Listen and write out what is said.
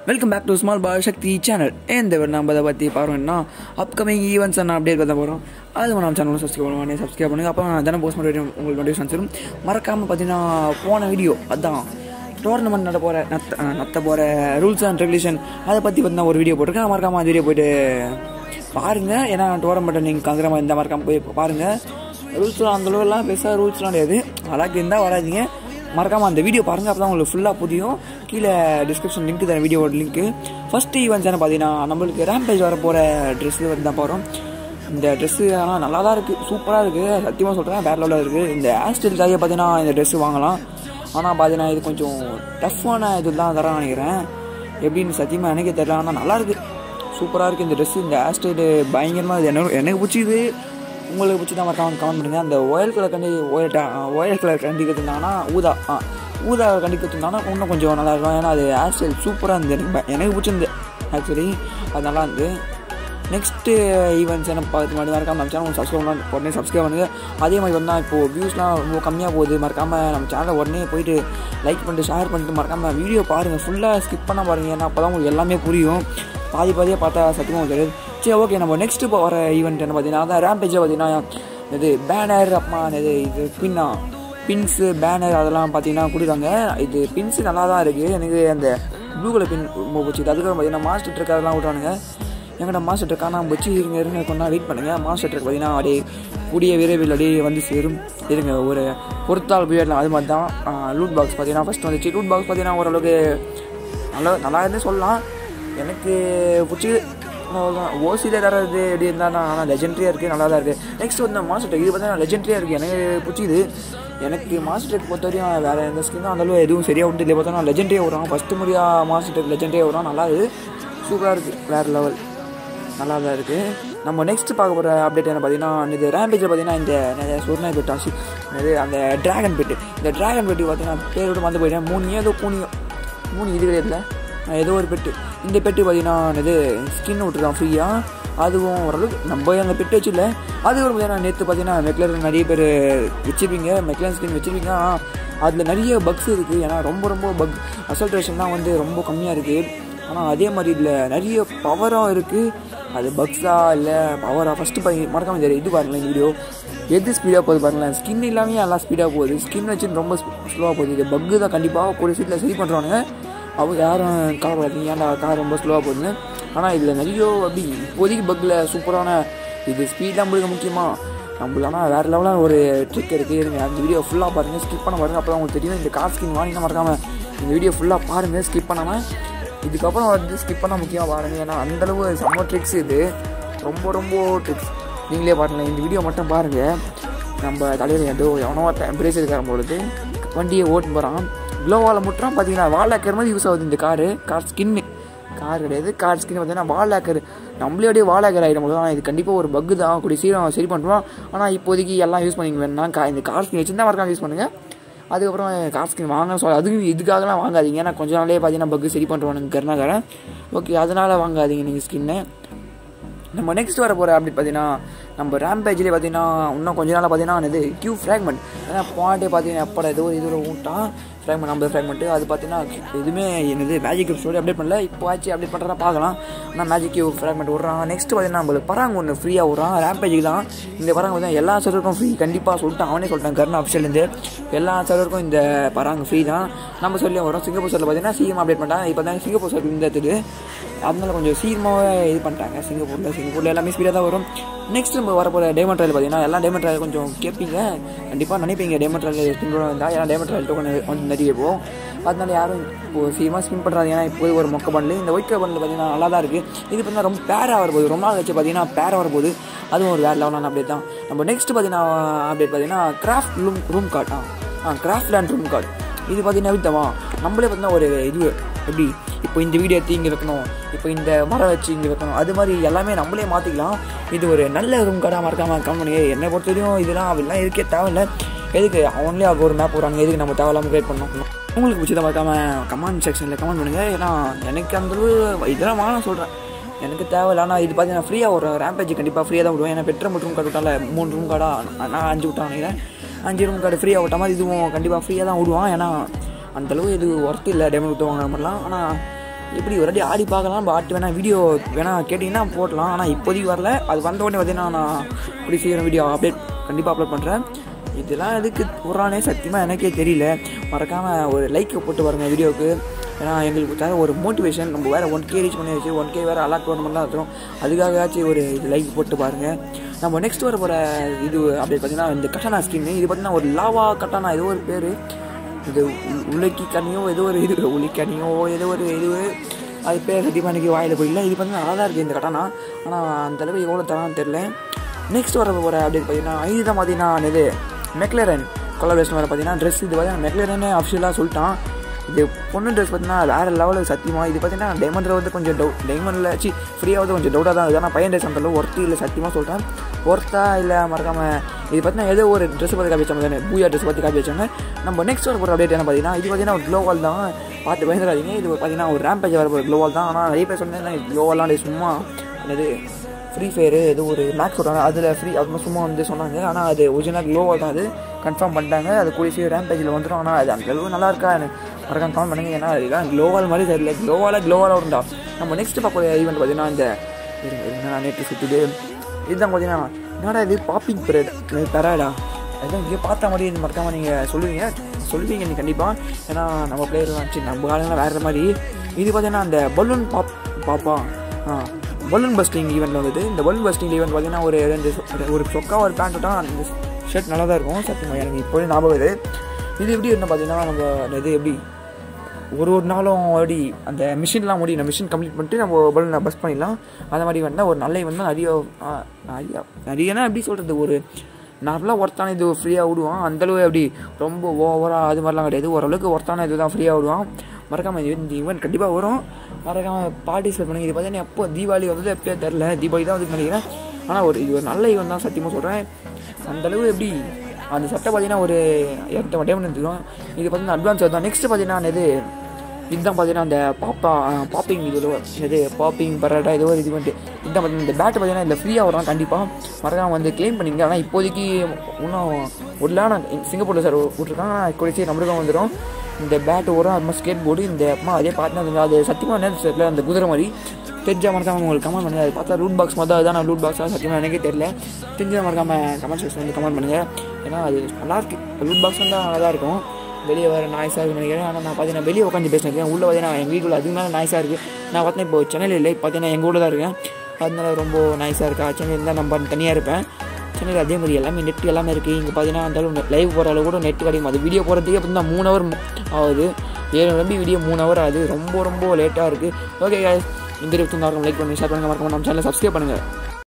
welcome back to small ball Sakthi channel இந்த விட நம்ம அதை பற்றி பாருங்கன்னா அப்கமிங் ஈவெண்ட்ஸ் நான் அப்டேட் பண்ண போகிறோம் அது நம்ம சேனல் சப்ஸ்கிரைப் பண்ணுவாங்க சப்ஸ்கிரைப் பண்ணுங்க அப்போ நான் தினம் போஸ்ட் பண்ண உங்களுக்கு நோட்டிஃபிகேஷன் வரும் மறக்காமல் பார்த்தீங்கன்னா போன வீடியோ அதான் டோர்னமெண்ட் நட போகிற நத்த நத்த போகிற ரூல்ஸ் அண்ட் ரெகுலேஷன் அதை பற்றி வந்து நான் ஒரு வீடியோ போட்டிருக்கேன் மறக்காமல் அந்த வீடியோ போயிட்டு பாருங்கள் ஏன்னா டோர்னமெண்ட்டை நீங்கள் கங்குற மாதிரி இருந்தால் மறக்காமல் போய் பாருங்கள் ரூல்ஸ்லாம் அந்த அளவுலாம் பெருசாக ரூல்ஸ்லாம் கிடையாது அழகு இருந்தால் வராதிங்க மறக்காமல் அந்த வீடியோ பாருங்கள் அப்போ தான் உங்களுக்கு ஃபுல்லாக புரியும் கீழே டிஸ்கிரிப்ஷன் லிங்க் தரேன் வீடியோட லிங்க்கு ஃபஸ்ட்டு ஈவெண்ட்ஸ் என்ன பார்த்தீங்கன்னா நம்மளுக்கு ரேம்பேஜ் வர போகிற ட்ரெஸ்ஸு வந்து தான் போகிறோம் இந்த ட்ரெஸ்ஸு ஆனால் நல்லா தான் இருக்குது சூப்பராக இருக்குது சத்தியமாக சொல்கிறேன் வேறு லெவலில் இருக்குது இந்த ஹேர்ஸ்டைலுக்காக பார்த்தீங்கன்னா இந்த ட்ரெஸ்ஸு வாங்கலாம் ஆனால் பார்த்தீங்கன்னா இது கொஞ்சம் டஃப்பான இது தான் தரேன் நினைக்கிறேன் எப்படின்னு சத்தியமாக எனக்கே தெரியல ஆனால் நல்லாயிருக்கு சூப்பராக இருக்குது இந்த ட்ரெஸ்ஸு இந்த ஹேர் ஸ்டைலு பயங்கரமாக இது எனக்கு எனக்கு பிடிச்சிது உங்களுக்கு பிடிச்சி தான் மறக்காம கமெண்ட் பண்ணுங்கள் அந்த ஒயல் கலர் கண்டி ஒயல் ஒயல் கலர் கண்டி கற்றுருந்தாங்கன்னா ஊதா ஆ ஊதா கண்டி கற்றுருந்தாங்கன்னா இன்னும் கொஞ்சம் நல்லா இருக்கும் ஏன்னா அது ஹேர் ஸ்டைல் சூப்பராக இருந்தது எனக்கு ப- எனக்கு பிடிச்சிருந்து ஆக்சுவலி அது நல்லா இருந்தது நெக்ஸ்ட்டு ஈவெண்ட்ஸ் என்ன பார்த்து மாதிரி மறக்காம நம்ம சேனல் சப்ஸ்கிரைப் பண்ணலாம் உடனே சப்ஸ்கிரைப் பண்ணுங்கள் அதே மாதிரி வந்தால் இப்போது வியூஸ்லாம் ரொம்ப கம்மியாக போகுது மறக்காமல் நம்ம சேனலை உடனே போயிட்டு லைக் பண்ணிட்டு ஷேர் பண்ணிட்டு மறக்காமல் வீடியோ பாருங்கள் ஃபுல்லாக ஸ்கிப் பண்ண பாருங்கள் ஏன்னா அப்போ தான் உங்களுக்கு எல்லாமே புரியும் பாதி பாதியாக பார்த்தா சத்தியமாக உங்களுக்கு தெரியாது சரி ஓகே நம்ம நெக்ஸ்ட்டு இப்போ வர ஈவெண்ட் என்ன பார்த்தீங்கன்னா அதான் ரேம்பேஜில் பார்த்தீங்கன்னா இது பேனர் அப்புறமா இது இது பின்னா பின்ஸு பேனர் அதெல்லாம் பார்த்தீங்கன்னா கொடுக்குறாங்க இது பின்ஸு நல்லா தான் இருக்குது எனக்கு அந்த ப்ளூ கலர் பின் ரொம்ப பிடிச்சிது அதுக்கப்புறம் பார்த்தீங்கன்னா மாஸ்டர் ட்ரக் அதெல்லாம் விட்றானுங்க எங்கள்கிட்ட மாஸ்டர் ட்ரக் காணாமல் போச்சு இருங்க இருங்க கொண்டா வெயிட் பண்ணுங்கள் மாஸ்டர் ட்ரக் பார்த்தீங்கன்னா அப்படியே கூடிய விரைவில் அப்படியே வந்து சேரும் இருங்க ஒரு பொறுத்தால் பீரியட்லாம் அது மாதிரி தான் லூட் பாக்ஸ் பார்த்தீங்கன்னா ஃபஸ்ட் வந்துச்சு லூட் பாக்ஸ் பார்த்தீங்கன்னா ஓரளவுக்கு நல்லா நல்லா இருந்தே சொல்லலாம் எனக்கு பிடிச்சது ஓசியில் தரது எப்படி இருந்தால் ஆனால் லெஜெண்ட்ரியாக இருக்குது நல்லா தான் இருக்குது நெக்ஸ்ட் வந்து மாஸ்டர் டெக் இது பார்த்தீங்கன்னா லெஜெண்ட்ரியாக இருக்குது எனக்கு பிடிச்சிது எனக்கு மாஸ்டர் டெக் பொறுத்த வரையும் வேறு எந்த ஸ்கின்னும் அந்தளவு எதுவும் சரியாக விட்டு இல்லை பார்த்தா லெஜெண்ட்ரியாக வரும் ஃபஸ்ட்டு முறையாக மாஸ்டர் டெக் லெஜெண்ட்ரியாக வரும் நல்லா இருக்குது சூப்பராக இருக்குது வேறு லெவல் நல்லா தான் இருக்குது நம்ம நெக்ஸ்ட் பார்க்க போகிற அப்டேட் என்ன பார்த்தீங்கன்னா இது ரேம்பேஜில் பார்த்தீங்கன்னா இந்த நிறைய சொர்ணா பெட் ஆச்சு இது அந்த ட்ராகன் பெட்டு இந்த ட்ராகன் பெட்டு பார்த்தீங்கன்னா பேரோட வந்து போயிட்டேன் மூணு ஏதோ பூனியோ மூணு இது கிடையாதுல அஹ் ஏதோ ஒரு பெட்டு இந்த பெட்டு பார்த்தீங்கன்னா இது ஸ்கின் விட்டுருக்கான் ஃப்ரீயாக அதுவும் ஓரளவுக்கு நம்ம அந்த பெட்டு வச்சுல அது ஒரு பார்த்தீங்கன்னா நேற்று பார்த்தீங்கன்னா மெக்லர் நிறைய பேர் வச்சுருப்பீங்க மெக்லன் ஸ்கின் வச்சுருப்பீங்க அதில் நிறைய பக்ஸ் இருக்குது ஏன்னா ரொம்ப ரொம்ப பக் அசல்ட்ரேஷன் தான் வந்து ரொம்ப கம்மியாக இருக்குது ஆனால் அதே மாதிரி இதில் நிறைய பவராக இருக்குது அது பக்ஸா இல்லை பவரா ஃபஸ்ட்டு பாருங்க மறக்காம தெரியும் இது பாருங்களேன் இந்த வீடியோ எது ஸ்பீடாக போகுது பாருங்களேன் ஸ்கின் இல்லாமல் எல்லாம் ஸ்பீடாக போகுது ஸ்கின் வச்சு ரொம்ப ஸ்லோவாக போகுது இது பக்கு தான் கண்டிப்பாக ஒரு சீட்டில் சரி பண்ணுறானுங்க அவங்க யாரும் கவலைப்படாதீங்க ஏன்டா கார் ரொம்ப ஸ்லோவாக போகுதுன்னு ஆனால் இதில் நிறைய அப்படி இப்போதைக்கு பக்கில் சூப்பரான இது ஸ்பீட்லாம் முடிக்க முக்கியமாக நம்மளுக்கு ஆனால் வேறு லெவலாக ஒரு ட்ரிக் இருக்குது இருங்க அந்த வீடியோ ஃபுல்லாக பாருங்கள் ஸ்கிப் பண்ண பாருங்கள் அப்போ தான் உங்களுக்கு தெரியும் இந்த கார் ஸ்கின் வாங்கினா மறக்காமல் இந்த வீடியோ ஃபுல்லாக பாருங்கள் ஸ்கிப் பண்ணாமல் இதுக்கப்புறம் வந்து ஸ்கிப் பண்ண முக்கியமாக பாருங்கள் ஏன்னா அந்தளவு செம்ம ட்ரிக்ஸ் இது ரொம்ப ரொம்ப ட்ரிக்ஸ் நீங்களே பாருங்களேன் இந்த வீடியோ மட்டும் பாருங்கள் நம்ம தலையில் ஏதோ எவனோ பிரேஸ் இருக்கார பொழுது வண்டியை ஓட்டு போகிறான் க்ளோவால் முட்டுறான் பார்த்தீங்கன்னா வால் ஆக்கர் மாதிரி யூஸ் ஆகுது இந்த காரு கார் ஸ்கின்னு கார் கிடையாது கார் ஸ்கின் பார்த்தீங்கன்னா வால் ஆக்கர் நம்மளே அப்படியே வால் ஆக்கர் ஆகிடும் போது ஆனால் இது கண்டிப்பாக ஒரு பக்கு தான் கூடிய சீரம் சரி பண்ணுறோம் ஆனால் இப்போதைக்கு எல்லாம் யூஸ் பண்ணிங்க வேணா கா இந்த கார் ஸ்கின் வச்சுருந்தா மறக்காம யூஸ் பண்ணுங்கள் அதுக்கப்புறம் கார் ஸ்கின் வாங்க சொல்ல அதுக்கு இதுக்காகலாம் வாங்காதீங்க ஏன்னா கொஞ்ச நாளே பார்த்தீங்கன்னா பக்கு சரி பண்ணுறோம் கருணாகரன் ஓகே அதனால் வாங்காதீங்க நீங்கள் ஸ்கின்னு நம்ம நெக்ஸ்ட் வர போகிற அப்டேட் பார்த்தீங்கன்னா நம்ம ரேம்பேஜ்லேயே பார்த்தீங்கன்னா இன்னும் கொஞ்ச நாள் பார்த்தீங்கன்னா இது கியூ ஃப்ராக்மெண்ட் ஏன்னா பாயிண்டே பார்த்தீங்கன்னா எப்படா ஏதோ ஒரு இதில் ஊட்டான் ஃப்ராக்மெண்ட் நம்ம ஃப்ராக்மெண்ட்டு அது பார்த்தீங்கன்னா எதுவுமே என்னது மேஜிக் கியூப் ஸ்டோரி அப்டேட் பண்ணல இப்போ ஆச்சு அப்டேட் பண்ணுறதா பார்க்கலாம் ஆனால் மேஜிக் கியூ ஃப்ராக்மெண்ட் விட்றான் நெக்ஸ்ட் பார்த்தீங்கன்னா நம்மளுக்கு பராங்க ஒன்று ஃப்ரீயாக விட்றான் ரேம்பேஜுக்கு தான் இந்த பராங்க பார்த்தீங்கன்னா எல்லா சர்வருக்கும் ஃப்ரீ கண்டிப்பாக சொல்லிட்டான் அவனே சொல்லிட்டான் கர்ணா அஃபிஷியலேருந்து எல்லா சர்வருக்கும் இந்த பராங்க ஃப்ரீ தான் நம்ம சொல்லி வரோம் சிங்கப்பூர் சர்வில் பார்த்தீங்கன்னா சீக்கிரம் அப்டேட் பண்ணிட்டாங்க இப்போ தான் சிங்கப்பூர் சர்வ் இந்த எடுத்துட்டு அதனால கொஞ்சம் சீக்கிரமாகவே இது பண்ணிட்டாங்க சிங்கப்பூரில் சிங்கப்பூரில் எல்லாமே ஸ்பீடாக தான் வரும் நெக்ஸ்ட் நம்ம வர போகிற டேமண்ட் ட்ரையல் பார்த்தீங்கன்னா எல்லாம் டேமண்ட் ட்ரையல் கொஞ்சம் கேட்பீங்க கண்டிப்பாக நினைப்பீங்க டேமண்ட் ட்ரையல் ஸ்பின் இருந்தால் ஏன்னா டேமண்ட் ட்ரையல் டோக்கன் கொஞ்சம் நிறைய போகும் அதனால யாரும் இப்போ சீக்கிரமாக ஸ்பின் பண்ணுறாங்க ஏன்னா இப்போ ஒரு மொக்க பண்ணல இந்த ஒயிட் பண்ணல பார்த்தீங்கன்னா நல்லா தான் இருக்குது இது பார்த்தீங்கன்னா ரொம்ப பேராக வரப்போகுது ரொம்ப நாள் கழிச்சு பார்த்தீங்கன்னா பேராக வரப்போகுது அதுவும் ஒரு வேறு லெவலான அப்டேட் தான் நம்ம நெக்ஸ்ட் பார்த்தீங்கன்னா அப்டேட் பார்த்தீங்கன்னா craft room room card ah ah craft land room card இது பார்த்தீங்கன்னா வித்தமா நம்மளே பார்த்தீங்கன்னா ஒரு இது எப்படி இப்போ இந்த வீடியோ எடுத்து இங்கே வைக்கணும் இப்போ இந்த மரம் வச்சு இங்கே வைக்கணும் அது மாதிரி எல்லாமே நம்மளே மாற்றிக்கலாம் இது ஒரு நல்ல ரூம் கார்டாக மறக்காமல் கமெண்ட் பண்ணுங்க என்னை பொறுத்த வரையும் இதெல்லாம் அப்படிலாம் இருக்கே தேவையில்ல எதுக்கு அவன்லேயே அவங்க ஒரு மேப் போடுறாங்க எதுக்கு நம்ம தேவையில்லாமல் கிரியேட் பண்ணணும் உங்களுக்கு பிடிச்சதை மறக்காமல் கமெண்ட் செக்ஷனில் கமெண்ட் பண்ணுங்கள் ஏன்னா எனக்கு அந்த அளவு இதெல்லாம் வாங்க சொல்கிறேன் எனக்கு தேவையில்ல ஆனால் இது பார்த்தீங்கன்னா ஃப்ரீயாக ஒரு ரேம்பேஜ் கண்டிப்பாக ஃப்ரீயாக தான் விடுவேன் ஏன்னா பெட்ரோல் மட்டும் ரூம் கார்டு விட்டால மூணு ரூம் கார்டாக நான் அஞ்சு விட்டான் நினைக்கிறேன் அஞ்சு ரூம் கார்டு ஃப்ரீயாக விட்ட மாதிரி இதுவும் கண்டிப்பாக ஃப்ரீயாக தான் விடுவான் ஏன்னா அந்தளவு இது ஒர்த் இல்லை டேமேஜ் விட்டு வாங்குற மாதிரிலாம் ஆனால் இப்படி ஒரு வாட்டி ஆடி பார்க்கலாம் பாட்டு வேணால் வீடியோ வேணால் கேட்டிங்கன்னா போடலாம் ஆனால் இப்போதைக்கு வரல அது வந்த உடனே பார்த்தீங்கன்னா நான் இப்படி சீக்கிரம் வீடியோ அப்டேட் கண்டிப்பாக அப்லோட் பண்ணுறேன் இதெல்லாம் எதுக்கு போடுறானே சத்தியமாக எனக்கே தெரியல மறக்காமல் ஒரு லைக்கை போட்டு பாருங்கள் வீடியோவுக்கு ஏன்னா எங்களுக்கு தேவை ஒரு மோட்டிவேஷன் நம்ம வேறு ஒன் கே ரீச் பண்ணி வச்சு ஒன் கே வேறு அலாட் டோர்னமெண்ட்லாம் வச்சுரும் அதுக்காகவாச்சும் ஒரு இது லைக் போட்டு பாருங்கள் நம்ம நெக்ஸ்ட் வர போகிற இது அப்படி பார்த்தீங்கன்னா இந்த கட்டானா ஸ்கின் இது பார்த்தீங்கன்னா ஒரு லாவா கட்டானா ஏதோ ஒரு பேர் இது உ- உலக்கி கனியோ ஏதோ ஒரு இது உலிக்கனியோ ஏதோ ஒரு இது அது பேர் சத்தியமாக எனக்கு வாயில் போயிடல இது பார்த்தீங்கன்னா நல்லா தான் இருக்குது இந்த கட்டானா ஆனால் அந்த அளவு எவ்வளோ தரான்னு தெரில நெக்ஸ்ட் வர போகிற அப்படின்னு பார்த்தீங்கன்னா இதுதான் பார்த்தீங்கன்னா இது மெக்லரன் கொலாபரேஷன் வர பார்த்தீங்கன்னா ட்ரெஸ் இது பார்த்தீங்கன்னா மெக்லரனே அஃபிஷியலாக சொல்லிட்டான் இது பொண்ணு ட்ரெஸ் பார்த்தீங்கன்னா வேறு லெவலில் சத்தியமாக இது பார்த்தீங்கன்னா டைமண்டில் வந்து கொஞ்சம் டவு டைமண்டில் சி ஃப்ரீயாக வந்து கொஞ்சம் டவுட்டாக தான் இருக்குது ஆனால் பையன் ட்ரெஸ் அந்த ஒர்த்து இல்லை சத்தியமாக சொல்கிறேன் ஒர்த்தா இல்லை மறக்காமல் இது பார்த்தீங்கன்னா ஏதோ ஒரு ட்ரெஸ் பற்றி காப்பி வச்சாங்க பூயா ட்ரெஸ் பற்றி காப்பி வச்சாங்க நம்ம நெக்ஸ்ட் வர போகிற அப்டேட் என்ன பார்த்தீங்கன்னா இது பார்த்தீங்கன்னா ஒரு க்ளோவால் தான் பார்த்து பயந்துடாதீங்க இது பார்த்தீங்கன்னா ஒரு ரேம்பேஜ் வர போகிற க்ளோவால் தான் ஆனால் நிறைய பேர் சொன்னேன் க்ளோவாலாம் சும்மா என்னது ஃப்ரீ ஃபயரு ஏதோ ஒரு மேக்ஸ் சொல்கிறாங்க அதில் ஃப்ரீ அது சும்மா வந்து சொன்னாங்க ஆனால் அது ஒரிஜினல் க்ளோவால் தான் அது கன்ஃபார்ம் பண்ணிட்டாங்க அது கூடிய சீக்கிரம் ரேம் பேஜில் வந்துடும் ஆனால் அது அந்த அளவு நல்லா இருக்கா எனக்கு மறக்காம கமெண்ட் பண்ணுங்க ஏன்னா இதுதான் க்ளோவால் மாதிரி தெரியல க்ளோவாலாக க்ளோவாலாக வரும்டா நம்ம நெக்ஸ்ட் பார்க்க ஈவெண்ட் பார்த்தீங்கன்னா இந்த இருங்க, இருங்க, நான் நேற்று சுற்றுது இதுதான் பார்த்தீங்கன்னா என்னடா இது பாப்பிங் பீரியட் தராடா அதான் இங்கே பார்த்த மாதிரி இது மறக்காம நீங்கள் சொல்லுவீங்க சொல்லுவீங்க நீ கண்டிப்பாக ஏன்னா நம்ம பிளேயர்லாம் சரி நம்ம ஆளுங்களாம் வேறு மாதிரி இது பார்த்தீங்கன்னா அந்த பலூன் பாப் பாப்பா ஆ பலூன் பஸ்டிங் ஈவெண்ட் வந்தது இந்த பலூன் பஸ்டிங் ஈவெண்ட் பார்த்தீங்கன்னா ஒரு ரெண்டு சொ- ஒரு சொக்கா ஒரு பேண்ட் விட்டா அந்த ஷர்ட் நல்லா தான் இருக்கும் சத்தியமாக எனக்கு இப்போயும் ஞாபகம் இது இது எப்படி என்ன பார்த்தீங்கன்னா நம்ம அந்த இது எப்படி ஒரு ஒரு நாளும் அப்படி அந்த மிஷின்லாம் முடியும் இந்த மிஷின் கம்ப்ளீட் பண்ணிட்டு நம்ம பலூனை பஸ் பண்ணிடலாம் அந்த மாதிரி வந்தால் ஒரு நல்ல வந்து நிறைய ஆ, நிறைய நிறையனா எப்படி சொல்கிறது ஒரு நார்மலாக ஒர்த்தான இது ஃப்ரீயாக விடுவான் அந்தளவு அப்படி ரொம்ப ஓவராக அது மாதிரிலாம் கிடையாது ஓரளவுக்கு ஒர்த்தான இது தான் ஃப்ரீயாக விடுவான் மறக்காமல் இது இந்த ஈவெண்ட் கண்டிப்பாக வரும் மறக்காமல் பார்ட்டிசிபேட் பண்ணுங்க இது பார்த்தீங்கன்னா எப்போ தீபாவளி வந்தது எப்படியோ தெரில தீபாவளி தான் வந்து நினைக்கிறேன் ஆனால் ஒரு இது ஒரு நல்ல ஈவெண்ட் தான் சத்தியமாக சொல்கிறேன் அந்தளவு எப்படி அந்த சட்டை பார்த்தீங்கன்னா ஒரு இரநூத்தி டைம் இருந்துக்கும் இது பார்த்தீங்கன்னா அட்வான்ஸ் தான் நெக்ஸ்ட் பார்த்தீங்கன்னா இது இதுதான் பார்த்தீங்கன்னா அந்த பாப்பா பாப்பிங் இது இது பாப்பிங் பரோட்டா ஏதோ ஒரு இது பண்ணிட்டு இதுதான் பார்த்தீங்கன்னா இந்த பேட்டு பார்த்தீங்கன்னா இந்த ஃப்ரீயாக வரும் கண்டிப்பாக மறக்காம வந்து க்ளைம் பண்ணிங்க ஆனால் இப்போதைக்கு இன்னும் விடல நான் சிங்கப்பூரில் சார் விட்ருக்காங்க ஆனால் குறைச்சி நம்மளுக்கும் வந்துடும் இந்த பேட்டு வரும் அது மாதிரி ஸ்கேட் போர்டு இந்த அம்மா அதே பார்த்து அது சத்தியமாக நேரம் செட்டில் அந்த குதிரை மாதிரி தெரிஞ்சா மறக்காம உங்களுக்கு கமெண்ட் பண்ணுங்க அது பார்த்தா ரூட் பாக்ஸ் மாதிரி தான் ரூட் பாக்ஸாக சத்தியமாக எனக்கே தெரியல தெரிஞ்சா மறக்காம கமெண்ட் செக்ஷன் வந்து கமெண்ட் பண்ணுங்க ஏன்னா அது நல்லா இருக்கு ரூட் பாக்ஸ் வந்து நல்லா தான் இருக்கும் வெளியே வேறு நாய்ஸாக இருக்குன்னு நினைக்கிறேன் ஆனால் நான் பார்த்தீங்கன்னா வெளியே உட்காந்து பேசினேன் உள்ளே பார்த்தீங்கன்னா எங்கள் வீட்டுக்குள்ள அதுக்கு மேலே நாய்ஸாக இருக்குது நான் பார்த்தீங்கன்னா இப்போ சென்னையில் இல்லை பார்த்தீங்கன்னா எங்கள் ஊரில் தான் இருக்கேன் அதனால ரொம்ப நாய்ஸாக இருக்கா சென்னையில் தான் நம்ம தனியாக இருப்பேன் சென்னையில் அதே மாதிரி எல்லாமே நெட் எல்லாமே இருக்குது இங்கே பார்த்தீங்கன்னா அந்த அளவு லைவ் போகிற அளவு கூட நெட் கிடைக்கும் அது வீடியோ போகிறதுக்கே பார்த்தீங்கன்னா மூணு ஹவர் ஆகுது ஏழு நம்பி வீடியோ மூணு ஹவர் ஆகுது ரொம்ப ரொம்ப லேட்டாக இருக்குது ஓகே இந்த இருபத்தி லைக் பண்ணி ஷேர் பண்ணுங்கள் மறக்காம நம்ம சேனலை சப்ஸ்கிரைப் பண்ணுங்கள்